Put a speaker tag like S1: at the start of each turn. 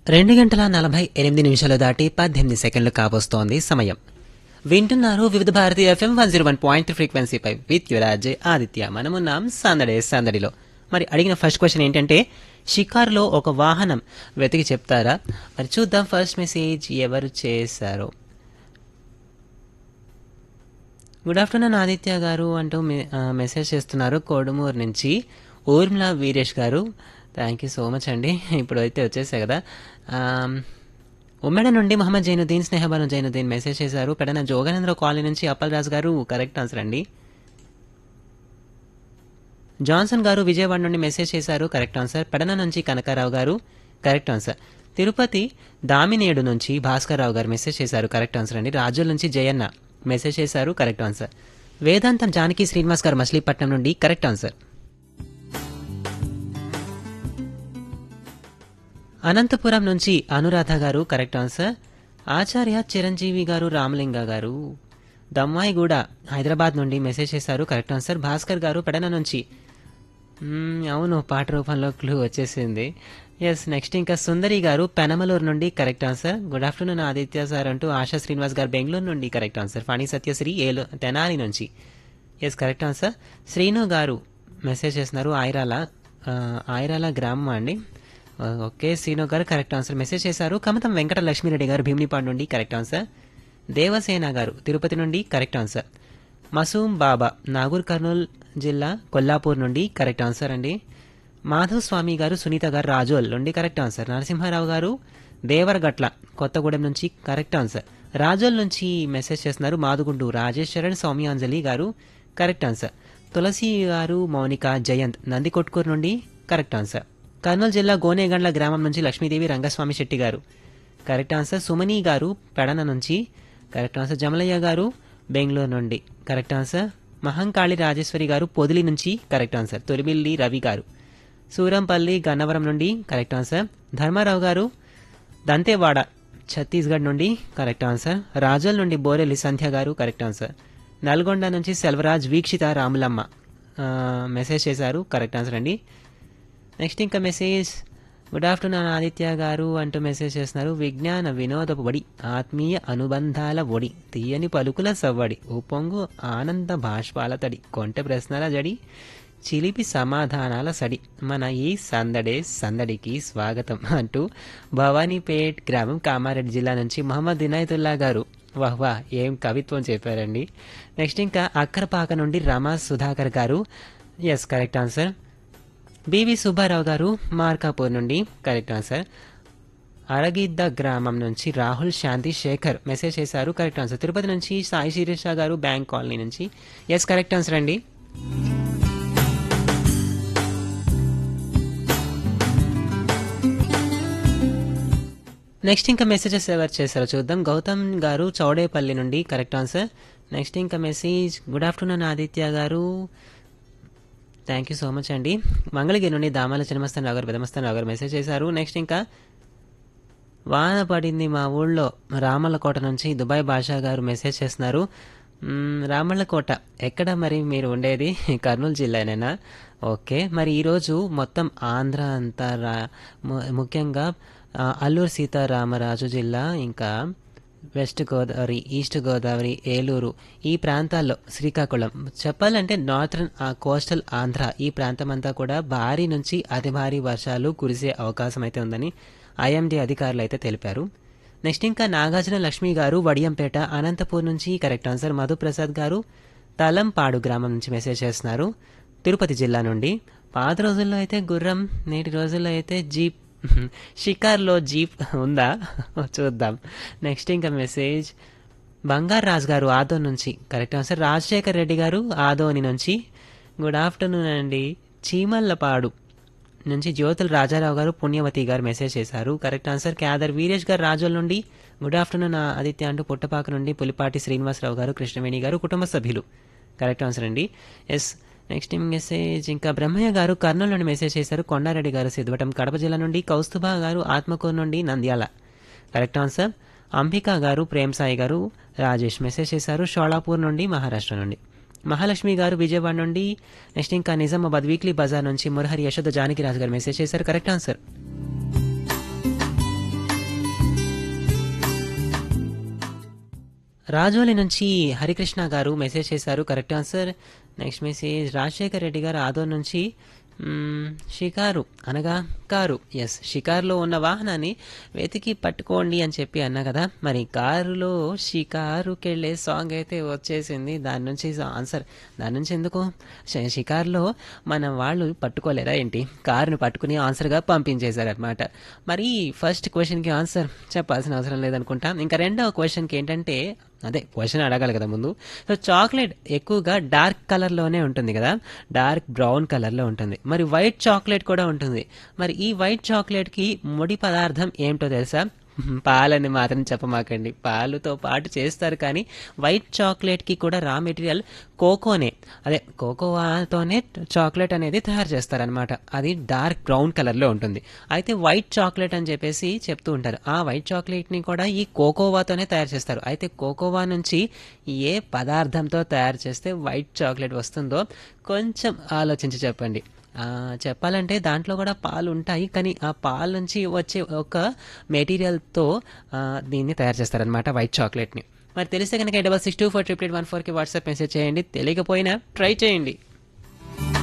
S1: రెండు గంటల నలభై ఎనిమిది నిమిషాలు దాటి పద్దెనిమిది సెకండ్లు కాబోస్తోంది సమయం వింటున్నారు Vividh Bharati FM one zero one point ఫ్రీక్వెన్సీపై విత్ యువరాజ్ ఆదిత్య మనమున్నాం సందడే సందడిలో మరి అడిగిన ఫస్ట్ క్వశ్చన్ ఏంటంటే షికార్లో ఒక వాహనం వెతికి చెప్తారా మరి చూద్దాం ఫస్ట్ మెసేజ్ ఎవరు చేశారో గుడ్ ఆఫ్టర్నూన్ ఆదిత్య గారు అంటూ మె- ఆ, మెసేజ్ చేస్తున్నారు కోడుమూరు నుంచి ఊర్మిళ వీరేష్ గారు థ్యాంక్ యూ సో మచ్ అండి ఇప్పుడు అయితే వచ్చేసాయి కదా ఆమ్, ఉమ్మెడ నుండి మహమ్మద్ జైనుద్దీన్ స్నేహబాను జైనుద్దీన్ మెసేజ్ చేశారు పెడన జోగానంద్ర కాలనీ నుంచి అప్పలరాజు గారు కరెక్ట్ ఆన్సర్ అండి జాన్సన్ గారు విజయవాడ నుండి మెసేజ్ చేశారు కరెక్ట్ ఆన్సర్ పెడన నుంచి కనకారావు గారు కరెక్ట్ ఆన్సర్ తిరుపతి దామినేడు నుంచి భాస్కర్ రావు గారు మెసేజ్ చేశారు కరెక్ట్ ఆన్సర్ అండి రాజుల నుంచి జయన్న మెసేజ్ చేశారు కరెక్ట్ ఆన్సర్ వేదాంతం జానకి శ్రీనివాస్ గారు మచిలీపట్నం నుండి కరెక్ట్ ఆన్సర్ అనంతపురం నుంచి అనురాధ గారు కరెక్ట్ ఆన్సర్ ఆచార్య చిరంజీవి గారు రామలింగ గారు దమ్మాయిగూడ హైదరాబాద్ నుండి మెసేజ్ చేశారు కరెక్ట్ ఆన్సర్ భాస్కర్ గారు పెడన నుంచి మ్మ్, అవును పాట రూపంలో క్లూ వచ్చేసింది ఎస్ నెక్స్ట్ ఇంకా సుందరి గారు పెనమలూరు నుండి correct answer good afternoon Aditya sir అంటూ ఆశా శ్రీనివాస్ గారు బెంగళూరు నుండి కరెక్ట్ ఆన్సర్ ఫణి సత్యశ్రీ ఏలు తెనాలి నుంచి ఎస్ కరెక్ట్ ఆన్సర్ శ్రీను గారు మెసేజ్ చేస్తున్నారు ఆయరాల ఆ, ఆయరాల గ్రామం అండి ఆ, ఓకే శ్రీను గారు కరెక్ట్ ఆన్సర్ మెసేజ్ చేశారు కమతం వెంకట లక్ష్మీరెడ్డి గారు భీమినిపాడు నుండి కరెక్ట్ ఆన్సర్ దేవసేన గారు తిరుపతి నుండి కరెక్ట్ ఆన్సర్ మసూమ్ బాబా నాగూర్ కర్నూల్ జిల్లా కొల్లాపూర్ నుండి కరెక్ట్ ఆన్సర్ అండి మాధవ్ స్వామి గారు సునీత గారు రాజోల్ నుండి కరెక్ట్ ఆన్సర్ నరసింహారావు గారు దేవరగట్ల కొత్తగూడెం నుంచి కరెక్ట్ ఆన్సర్ రాజోల్ నుంచి మెసేజ్ చేస్తున్నారు మాదుగుండు రాజేశ్వరన్ సౌమ్యాంజలి గారు కరెక్ట్ ఆన్సర్ తులసి గారు మౌనిక జయంత్ నందికొట్కూరు నుండి కరెక్ట్ ఆన్సర్ కర్నూలు జిల్లా గోనేగండ్ల గ్రామం నుంచి లక్ష్మీదేవి రంగస్వామి శెట్టి గారు కరెక్ట్ ఆన్సర్ సుమని గారు పెడన నుంచి కరెక్ట్ ఆన్సర్ జమలయ్య గారు బెంగళూరు నుండి కరెక్ట్ ఆన్సర్ మహంకాళి రాజేశ్వరి గారు పొదిలి నుంచి కరెక్ట్ ఆన్సర్ తొలిమిల్లి రవి గారు సూరంపల్లి గన్నవరం నుండి కరెక్ట్ ఆన్సర్ ధర్మారావు గారు దంతేవాడ ఛత్తీస్గఢ్ నుండి కరెక్ట్ ఆన్సర్ రాజోల్ నుండి బోరెల్లి సంధ్య గారు కరెక్ట్ ఆన్సర్ నల్గొండ నుంచి సెల్వరాజ్ వీక్షిత రాములమ్మ ఆ, మెసేజ్ చేశారు కరెక్ట్ ఆన్సర్ అండి నెక్స్ట్ ఇంకా మెసేజ్ గుడ్ ఆఫ్టర్నూన్ ఆదిత్య గారు అంటూ మెసేజ్ చేస్తున్నారు విజ్ఞాన వినోదపు వడి ఆత్మీయ అనుబంధాల ఒడి తీయని పలుకుల సవ్వడి ఉప్పొంగు ఆనంద భాష్పాల తడి కొంటె ప్రశ్నల జడి చిలిపి సమాధానాల సడి మన ఈ సందడే సందడికి స్వాగతం అంటూ భవానీపేట్ గ్రామం కామారెడ్డి జిల్లా నుంచి మహమ్మద్ ఇనాయతుల్లా గారు వాహ్ వాహ్ ఏం కవిత్వం చెప్పారండి నెక్స్ట్ ఇంకా అక్కరపాక నుండి రమా సుధాకర్ గారు yes correct answer BV Subbarao గారు మార్కాపూర్ నుండి కరెక్ట్ ఆన్సర్ అరగిద్ద గ్రామం నుంచి రాహుల్ శాంతి శేఖర్ మెసేజ్ చేశారు కరెక్ట్ ఆన్సర్ తిరుపతి నుంచి సాయి శిరీష గారు బ్యాంక్ కాలనీ నుంచి ఎస్ కరెక్ట్ ఆన్సర్ అండి నెక్స్ట్ ఇంకా మెసేజెస్ ఎవరు చేశారో చూద్దాం గౌతమ్ గారు చౌడేపల్లి నుండి కరెక్ట్ ఆన్సర్ నెక్స్ట్ ఇంకా మెసేజ్ గుడ్ ఆఫ్టర్నూన్ ఆదిత్య గారు థ్యాంక్ యూ సో మచ్ అండి మంగళగిరి నుండి దామాల చిన్నమస్తాన్ రావు గారు పెదమస్తాన్ రావు గారు మెసేజ్ చేశారు నెక్స్ట్ ఇంకా వాన పడింది మా ఊళ్ళో రామల్లకోట నుంచి దుబాయ్ బాషా గారు మెసేజ్ చేస్తున్నారు మ్మ్, రామల్లకోట ఎక్కడ మరి మీరు ఉండేది కర్నూలు జిల్లానేనా ఓకే మరి ఈరోజు మొత్తం ఆంధ్ర అంతా రా ము- ముఖ్యంగా ఆ, అల్లూరు సీతారామరాజు జిల్లా ఇంకా వెస్ట్ గోదావరి ఈస్ట్ గోదావరి ఏలూరు ఈ ప్రాంతాల్లో శ్రీకాకుళం చెప్పాలంటే నార్థన్ ఆ కోస్టల్ ఆంధ్ర ఈ ప్రాంతం అంతా కూడా భారీ నుంచి అతి భారీ వర్షాలు కురిసే అవకాశం అయితే ఉందని ఐఎండీ అధికారులు అయితే తెలిపారు నెక్స్ట్ ఇంకా నాగార్జున లక్ష్మి గారు వడియంపేట అనంతపూర్ నుంచి కరెక్ట్ ఆన్సర్ మధుప్రసాద్ గారు తలంపాడు గ్రామం నుంచి మెసేజ్ చేస్తున్నారు తిరుపతి జిల్లా నుండి పాత రోజుల్లో అయితే గుర్రం నేటి రోజుల్లో అయితే జీప్ షికార్లో జీప్ ఉందా చూద్దాం నెక్స్ట్ ఇంకా మెసేజ్ బంగారు రాజు గారు ఆదో నుంచి కరెక్ట్ ఆన్సర్ రాజశేఖర్ రెడ్డి గారు ఆదోని నుంచి గుడ్ ఆఫ్టర్నూన్ అండి చీమల్లపాడు నుంచి జ్యోతుల రాజారావు గారు పుణ్యవతి గారు మెసేజ్ చేశారు కరెక్ట్ ఆన్సర్ క్యాదర్ వీరేష్ గారు రాజోల్ నుండి గుడ్ ఆఫ్టర్నూన్ ఆదిత్య అంటూ పుట్టపాక నుండి పులిపాటి శ్రీనివాసరావు గారు కృష్ణవేణి గారు కుటుంబ సభ్యులు కరెక్ట్ ఆన్సర్ అండి ఎస్ నెక్స్ట్ మెసేజ్ ఇంకా బ్రహ్మయ్య గారు కర్నూలు నుండి మెసేజ్ చేశారు కొండారెడ్డి గారు సిద్ధవటం కడప జిల్లా నుండి కౌస్తుభా గారు ఆత్మకూరు నుండి నంద్యాల కరెక్ట్ ఆన్సర్ అంబికా గారు ప్రేమ్ సాయి గారు రాజేష్ మెసేజ్ చేశారు షోళాపూర్ నుండి మహారాష్ట్ర నుండి మహాలక్ష్మి గారు విజయవాడ నుండి నెక్స్ట్ ఇంకా నిజామాబాద్ వీక్లీ బజార్ నుంచి మురహరి యశోద జానకి రాజు గారు మెసేజ్ చేశారు కరెక్ట్ ఆన్సర్ రాజోలి నుంచి హరికృష్ణ గారు మెసేజ్ చేశారు correct answer next message Rajasekhar Reddy గారు ఆదోర్ నుంచి మ్మ్, షికారు అనగా కారు ఎస్ షికారులో ఉన్న వాహనాన్ని వెతికి పట్టుకోండి అని చెప్పి అన్నా కదా మరి కారులో షికారుకి వెళ్ళే సాంగ్ అయితే వచ్చేసింది దాని నుంచి ఆన్సర్ దాని నుంచి ఎందుకు ష- షికారులో మన వాళ్ళు పట్టుకోలేరా ఏంటి కారుని పట్టుకుని ఆన్సర్గా పంపించేశారనమాట మరి ఫస్ట్ క్వశ్చన్కి ఆన్సర్ చెప్పాల్సిన అవసరం లేదనుకుంటా ఇంకా రెండవ క్వశ్చన్కి ఏంటంటే అదే క్వశ్చన్ అడగాలి కదా ముందు సో చాక్లెట్ ఎక్కువగా డార్క్ కలర్లోనే ఉంటుంది కదా డార్క్ బ్రౌన్ కలర్లో ఉంటుంది మరి వైట్ చాక్లెట్ కూడా ఉంటుంది మరి ఈ వైట్ చాక్లెట్కి ముడి పదార్థం ఏమిటో తెలుసా పాలని మాత్రం చెప్పమాకండి పాలుతో పాటు చేస్తారు కానీ వైట్ చాక్లెట్కి కూడా రా మెటీరియల్ కోకోనే అదే కోకోవాతోనే చాక్లెట్ అనేది తయారు చేస్తారనమాట అది డార్క్ బ్రౌన్ కలర్లో ఉంటుంది అయితే వైట్ చాక్లెట్ అని చెప్పేసి చెప్తూ ఉంటారు ఆ వైట్ చాక్లెట్ని కూడా ఈ కోకోవాతోనే తయారు చేస్తారు అయితే కోకోవా నుంచి ఏ పదార్థంతో తయారు చేస్తే వైట్ చాక్లెట్ వస్తుందో కొంచెం ఆలోచించి చెప్పండి ఆ, చెప్పాలంటే దాంట్లో కూడా పాలు ఉంటాయి కానీ ఆ పాలు నుంచి వచ్చే ఒక మెటీరియల్తో ఆ, దీన్ని తయారు చేస్తారనమాట వైట్ చాక్లెట్ని మరి తెలిస్తే కనుక double six two four triple eight one ఫోర్కి వాట్సాప్ మెసేజ్ చేయండి తెలియకపోయినా ట్రై చేయండి